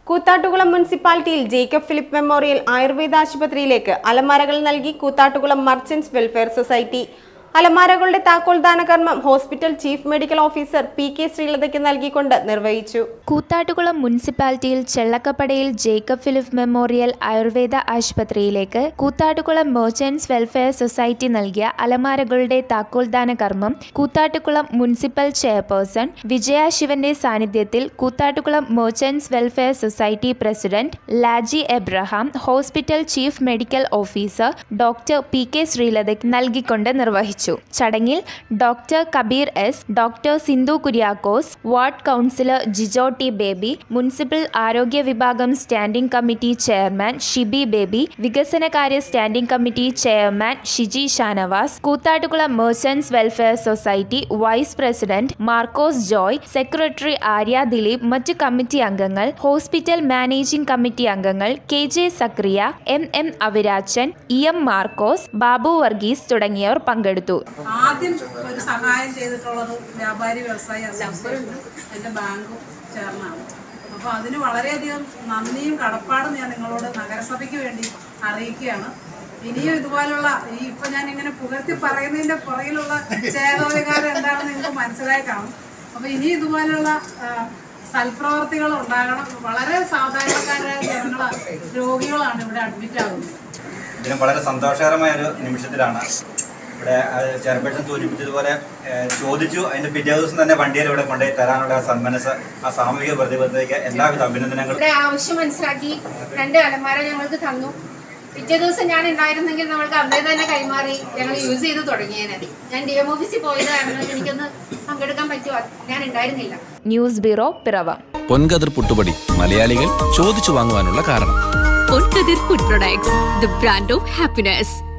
കൂത്താട്ടുകുളം മുനിസിപ്പാലിറ്റിയിൽ Jacob Philip memorial Ayurveda ആശുപത്രിയിലേക്ക് അലമാരകൾ നൽകി കൂത്താട്ടുകുളം മർച്ചന്റ്സ് വെൽഫെയർ സൊസൈറ്റി അലമാരകളുടെ താക്കോൽദാന കർമ്മം hospital chief medical officer P K ശ്രീലതയ്ക്ക് നൽകിക്കൊണ്ട് നിർവഹിച്ചു കൂത്താട്ടുകുളം മുനിസിപ്പാലിറ്റിയിൽ ചെള്ളക്കപ്പടയിൽ ജേക്കബ് ഫിലിപ്പ് മെമ്മോറിയൽ ആയുർവേദ ആശുപത്രിയിലേക്ക് കൂത്താട്ടുകുളം മെർച്ചൻസ് വെൽഫെയർ സൊസൈറ്റി നൽകിയ അലമാരകളുടെ താക്കോൽദാന കർമ്മം കൂത്താട്ടുകുളം മുനിസിപ്പൽ ചെയർപേഴ്സൺ വിജയ ശിവന്റെ സാന്നിധ്യത്തിൽ Koothattukulam merchants welfare society president Laji Abraham hospital chief medical officer doctor P K ശ്രീലതയ്ക്ക് നൽകിക്കൊണ്ട് നിർവഹിച്ചു ചടങ്ങിൽ doctor Kabeer S doctor Sindhu Kuriakose ward councillor Jijo T Baby municipal ആരോഗ്യ വിഭാഗം standing committee chairman Shibi Baby വികസനകാര്യ standing committee chairman Shiji Shanavas Koothattukulam merchants welfare society vice president Markose Joy secretary Arya Dileep മറ്റു കമ്മിറ്റി അംഗങ്ങൾ hospital managing committee അംഗങ്ങൾ K J Zakaria M M അവിരാച്ചൻ E M Markose Babu Varghese തുടങ്ങിയവർ പങ്കെടുത്തു ആദ്യം ഒരു സഹായം ചെയ്തിട്ടുള്ളത് വ്യാപാരി വ്യവസായി അസോസിയേഷൻ എൻ്റെ ബാങ്കും ചേർന്നാണ് അപ്പോൾ അതിന് വളരെയധികം നന്ദിയും കടപ്പാടും ഞാൻ നിങ്ങളോട് നഗരസഭയ്ക്ക് വേണ്ടി അറിയിക്കുകയാണ് ഇനിയും ഇതുപോലുള്ള ഈ ഇപ്പൊ ഞാൻ ഇങ്ങനെ പുകഴ്ത്തി പറയുന്നതിന്റെ പുറകിലുള്ള ചേതോവികാരം എന്താണെന്ന് നിങ്ങൾക്ക് മനസ്സിലായി കാണും അപ്പൊ ഇനി ഇതുപോലുള്ള ആ, സൽപ്രവർത്തികൾ ഉണ്ടാകണം വളരെ സാധാരണക്കാരായ ജനങ്ങൾ രോഗികളാണ് ഇവിടെ അഡ്മിറ്റ് ആകുന്നത് ഇതിന് വളരെ സന്തോഷകരമായ ഒരു നിമിഷത്തിലാണ് ഇവിടെ അത് ചെയർപേഴ്സൺ സൂചിപ്പിച്ചതുപോലെ ഏഹ്, ചോദിച്ചു അതിന്റെ പിറ്റേ ദിവസം തന്നെ വണ്ടിയിൽ ഇവിടെ കൊണ്ടുപോയി തരാനുള്ള ആ സന്മനസ് ആ സാമൂഹിക പ്രതിബദ്ധതയ്ക്ക് എല്ലാവിധ അഭിനന്ദനങ്ങളും ഇവിടെ ആവശ്യം മനസ്സിലാക്കി രണ്ട് അലമാര ഞങ്ങൾക്ക് തന്നു പിറ്റേ ദിവസം ഞാൻ ഉണ്ടായിരുന്നെങ്കിൽ നമ്മൾക്ക് അന്നേ തന്നെ കൈമാറി ഞങ്ങൾ യൂസ് ചെയ്ത് തുടങ്ങിയേനെ ഞാൻ ഡി എം ഓഫീസിൽ പോയത് കാരണം എനിക്കൊന്ന് പങ്കെടുക്കാൻ പറ്റുമോ ഞാൻ ഉണ്ടായിരുന്നില്ല ന്യൂസ് ബ്യൂറോ പിറവ പൊൻകതിർ പുട്ടുപടി മലയാളികൾ ചോദിച്ചു വാങ്ങുവാനുള്ള കാരണം Ponkadir Food Products, the brand of happiness.